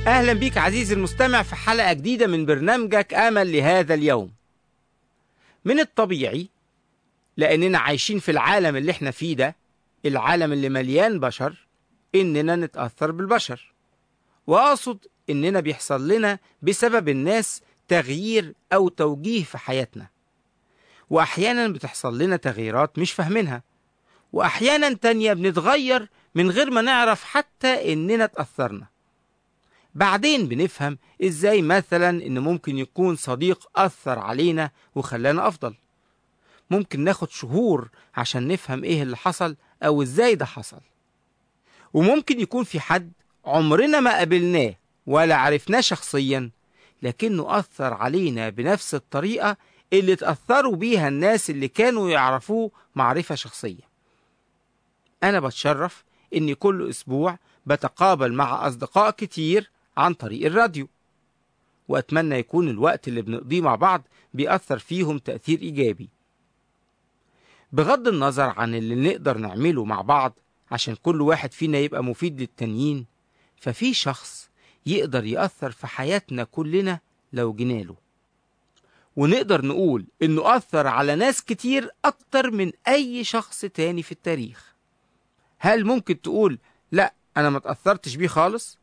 أهلا بيك عزيزي المستمع في حلقة جديدة من برنامجك أمل لهذا اليوم من الطبيعي لأننا عايشين في العالم اللي احنا فيه ده العالم اللي مليان بشر إننا نتأثر بالبشر وأقصد إننا بيحصل لنا بسبب الناس تغيير أو توجيه في حياتنا وأحيانا بتحصل لنا تغييرات مش فاهمينها وأحيانا تانية بنتغير من غير ما نعرف حتى إننا اتأثرنا بعدين بنفهم إزاي مثلا إن ممكن يكون صديق أثر علينا وخلانا أفضل ممكن ناخد شهور عشان نفهم إيه اللي حصل أو إزاي ده حصل وممكن يكون في حد عمرنا ما قابلناه ولا عرفناه شخصيا لكنه أثر علينا بنفس الطريقة اللي اتأثروا بيها الناس اللي كانوا يعرفوه معرفة شخصية أنا بتشرف إني كل أسبوع بتقابل مع أصدقاء كتير عن طريق الراديو وأتمنى يكون الوقت اللي بنقضيه مع بعض بيأثر فيهم تأثير إيجابي بغض النظر عن اللي نقدر نعمله مع بعض عشان كل واحد فينا يبقى مفيد للتانيين ففي شخص يقدر يأثر في حياتنا كلنا لو جيناله ونقدر نقول إنه أثر على ناس كتير أكتر من أي شخص تاني في التاريخ هل ممكن تقول لا أنا ما تأثرتش بيه خالص؟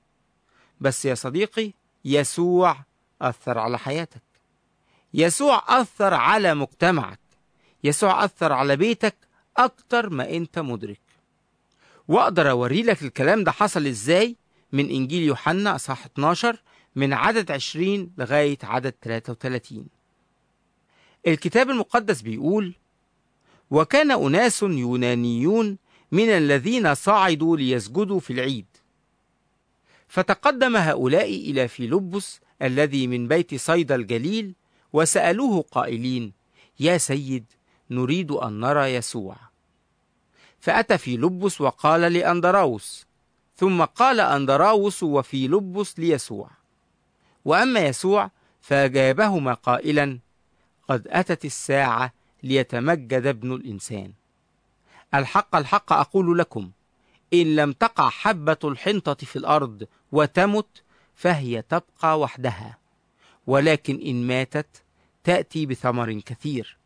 بس يا صديقي يسوع أثر على حياتك يسوع أثر على مجتمعك يسوع أثر على بيتك أكتر ما أنت مدرك وأقدر أوري لك الكلام ده حصل إزاي من إنجيل يوحنا أصحاح 12 من عدد 20 لغاية عدد 33 الكتاب المقدس بيقول وكان أناس يونانيون من الذين صعدوا ليسجدوا في العيد فتقدم هؤلاء إلى فيلبس الذي من بيت صيدا الجليل وسألوه قائلين يا سيد نريد أن نرى يسوع فأتى فيلبس وقال لأندراوس ثم قال أندراوس وفيلبس ليسوع وأما يسوع فأجابهما قائلا قد أتت الساعة ليتمجد ابن الإنسان الحق الحق أقول لكم إن لم تقع حبة الحنطة في الأرض وتمت فهي تبقى وحدها ولكن إن ماتت تأتي بثمر كثير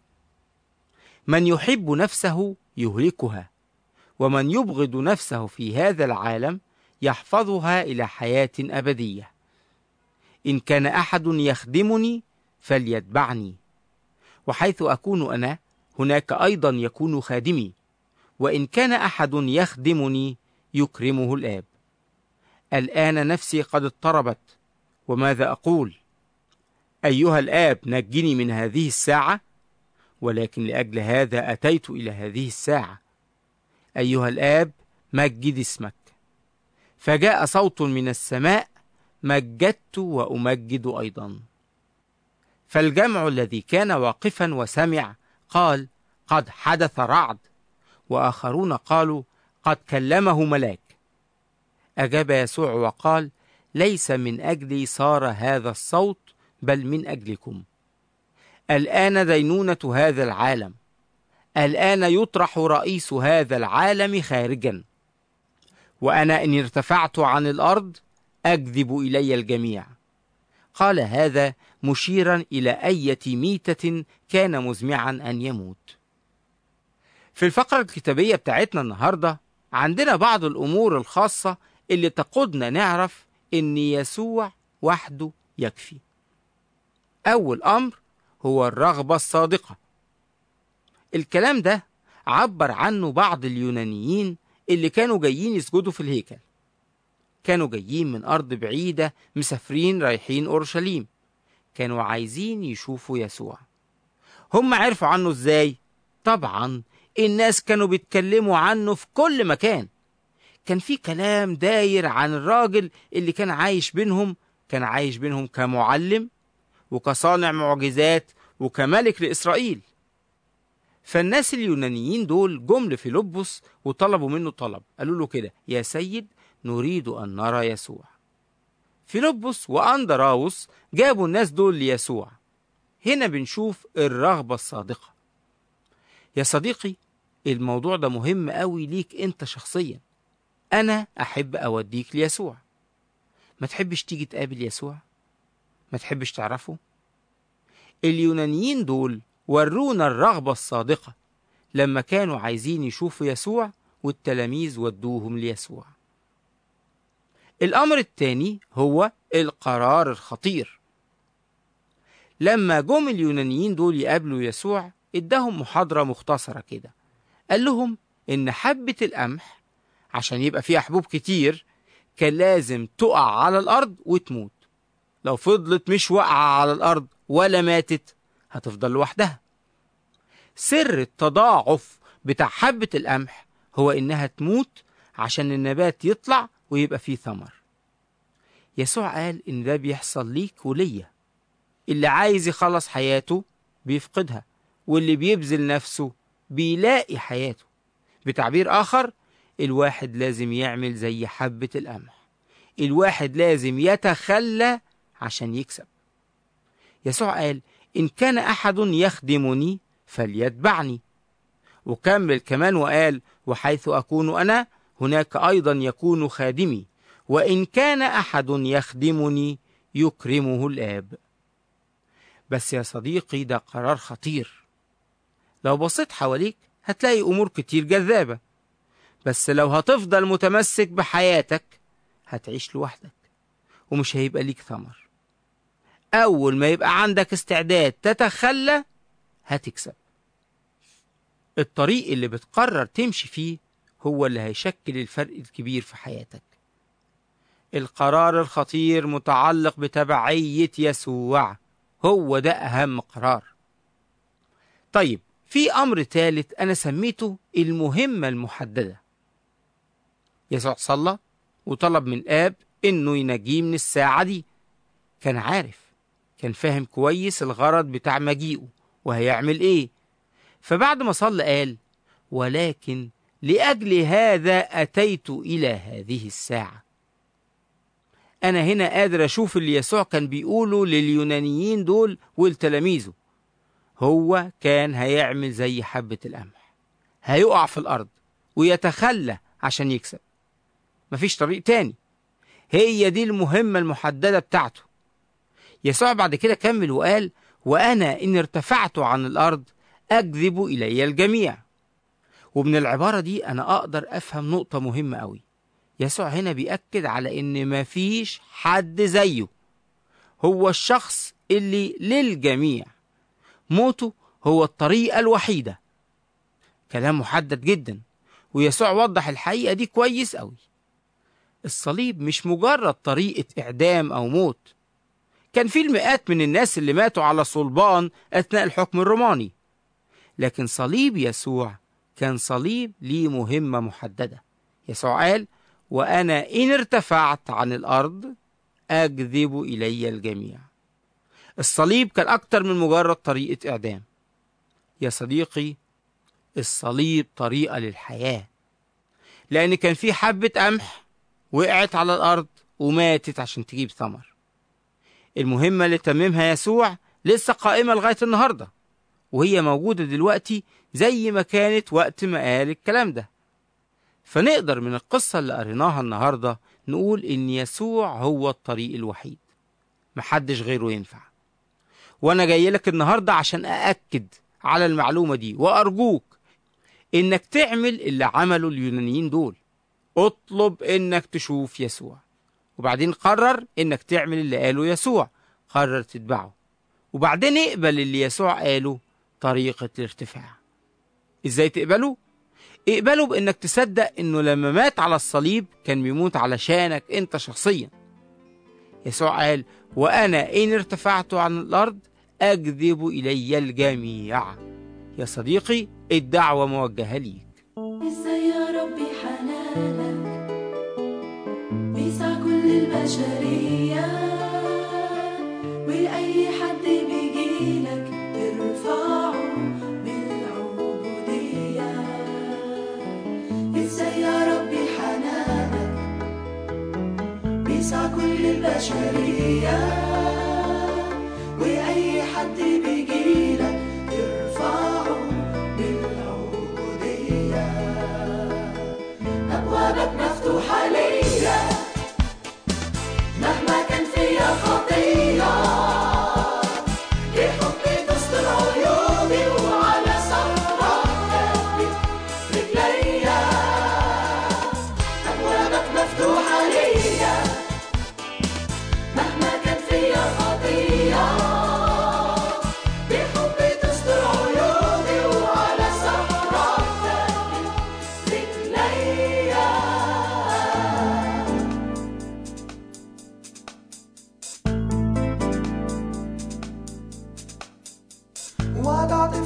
من يحب نفسه يهلكها ومن يبغض نفسه في هذا العالم يحفظها إلى حياة أبدية إن كان أحد يخدمني فليتبعني وحيث أكون أنا هناك أيضا يكون خادمي وإن كان أحد يخدمني يكرمه الآب الآن نفسي قد اضطربت وماذا أقول أيها الآب نجني من هذه الساعة ولكن لأجل هذا أتيت إلى هذه الساعة أيها الآب مجد اسمك فجاء صوت من السماء مجدت وأمجد أيضا فالجمع الذي كان واقفا وسمع قال قد حدث رعد وآخرون قالوا قد كلمه ملاك أجاب يسوع وقال ليس من أجلي صار هذا الصوت بل من أجلكم الآن دينونة هذا العالم الآن يطرح رئيس هذا العالم خارجا وأنا إن ارتفعت عن الأرض أجذب إلي الجميع قال هذا مشيرا إلى أية ميتة كان مزمعا أن يموت في الفقرة الكتابية بتاعتنا النهاردة عندنا بعض الأمور الخاصة اللي تقودنا نعرف إن يسوع وحده يكفي أول أمر هو الرغبة الصادقة الكلام ده عبر عنه بعض اليونانيين اللي كانوا جايين يسجدوا في الهيكل كانوا جايين من أرض بعيدة مسافرين رايحين أورشليم كانوا عايزين يشوفوا يسوع هم عرفوا عنه ازاي؟ طبعا الناس كانوا بيتكلموا عنه في كل مكان كان في كلام داير عن الراجل اللي كان عايش بينهم كان عايش بينهم كمعلم وكصانع معجزات وكملك لإسرائيل فالناس اليونانيين دول جم لفيلبس وطلبوا منه طلب قالوا له كده يا سيد نريد أن نرى يسوع فيلبس وأندراوس جابوا الناس دول ليسوع هنا بنشوف الرغبة الصادقة يا صديقي الموضوع ده مهم قوي ليك انت شخصيا انا احب اوديك ليسوع ما تحبش تيجي تقابل يسوع ما تحبش تعرفه اليونانيين دول ورونا الرغبة الصادقة لما كانوا عايزين يشوفوا يسوع والتلاميذ ودوهم ليسوع الأمر الثاني هو القرار الخطير لما جم اليونانيين دول يقابلوا يسوع اداهم محاضرة مختصرة كده قال لهم إن حبة القمح عشان يبقى فيها حبوب كتير كان لازم تقع على الأرض وتموت لو فضلت مش واقعة على الأرض ولا ماتت هتفضل لوحدها سر التضاعف بتاع حبة القمح هو إنها تموت عشان النبات يطلع ويبقى فيه ثمر يسوع قال إن ده بيحصل ليك وليا اللي عايز يخلص حياته بيفقدها واللي بيبذل نفسه بيلاقي حياته بتعبير آخر الواحد لازم يعمل زي حبة القمح الواحد لازم يتخلى عشان يكسب يسوع قال إن كان أحد يخدمني فليتبعني وكمل كمان وقال وحيث أكون أنا هناك أيضا يكون خادمي وإن كان أحد يخدمني يكرمه الآب بس يا صديقي ده قرار خطير لو بصيت حواليك هتلاقي أمور كتير جذابة بس لو هتفضل متمسك بحياتك هتعيش لوحدك ومش هيبقى ليك ثمر أول ما يبقى عندك استعداد تتخلى هتكسب الطريق اللي بتقرر تمشي فيه هو اللي هيشكل الفرق الكبير في حياتك القرار الخطير متعلق بتبعية يسوع هو ده أهم قرار طيب في أمر ثالث أنا سميته المهمة المحددة يسوع صلى وطلب من الآب إنه ينجيه من الساعة دي كان عارف كان فاهم كويس الغرض بتاع مجيئه وهيعمل إيه فبعد ما صلى قال ولكن لأجل هذا أتيت إلى هذه الساعة أنا هنا قادر أشوف اللي يسوع كان بيقوله لليونانيين دول ولتلاميذه هو كان هيعمل زي حبة القمح هيقع في الأرض ويتخلى عشان يكسب مفيش طريق تاني هي دي المهمة المحددة بتاعته يسوع بعد كده كمل وقال وأنا إن ارتفعت عن الأرض أجذب إلي الجميع ومن العبارة دي أنا أقدر أفهم نقطة مهمة أوي يسوع هنا بيأكد على إن مفيش حد زيه هو الشخص اللي للجميع موته هو الطريقة الوحيدة كلام محدد جدا ويسوع وضح الحقيقة دي كويس أوي الصليب مش مجرد طريقة إعدام أو موت كان في المئات من الناس اللي ماتوا على صلبان أثناء الحكم الروماني لكن صليب يسوع كان صليب ليه مهمة محددة يسوع قال وأنا إن ارتفعت عن الأرض أجذب إلي الجميع الصليب كان أكتر من مجرد طريقة إعدام يا صديقي الصليب طريقة للحياة لأن كان في حبة قمح وقعت على الأرض وماتت عشان تجيب ثمر المهمة اللي تممها يسوع لسه قائمة لغاية النهاردة وهي موجودة دلوقتي زي ما كانت وقت ما قال الكلام ده فنقدر من القصة اللي قريناها النهاردة نقول إن يسوع هو الطريق الوحيد محدش غيره ينفع وأنا جاي لك النهاردة عشان أأكد على المعلومة دي وأرجوك إنك تعمل اللي عمله اليونانيين دول اطلب إنك تشوف يسوع وبعدين قرر إنك تعمل اللي قاله يسوع قرر تتبعه وبعدين اقبل اللي يسوع قاله طريقة الارتفاع ازاي تقبله؟ اقبله بانك تصدق انه لما مات على الصليب كان بيموت علشانك انت شخصيا يسوع قال وانا ان ارتفعت عن الارض اجذب الي الجميع يا صديقي الدعوة موجهة ليك ازاي يا ربي حنانك بيسع كل البشرية وأي حد بيجيلك ترفعه بالعبودية ازاي يا ربي حنانك بيسع كل البشرية وأي حد بيجيلك ترفعه بالعبودية أبوابك مفتوحة ليا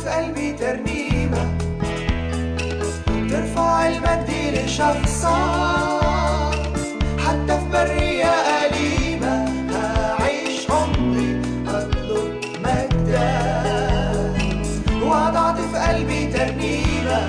في قلبي ترنيمة ترفع المجد لشخصك حتى في برية أليمة هعيش عمري أطلب مجدك وضعت في قلبي ترنيمة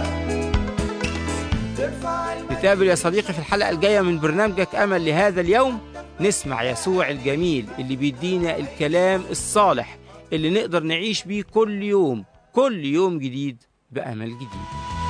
ترفع المجد نتقابل يا صديقي في الحلقة الجاية من برنامجك أمل لهذا اليوم نسمع يسوع الجميل اللي بيدينا الكلام الصالح اللي نقدر نعيش بيه كل يوم كل يوم جديد بأمل جديد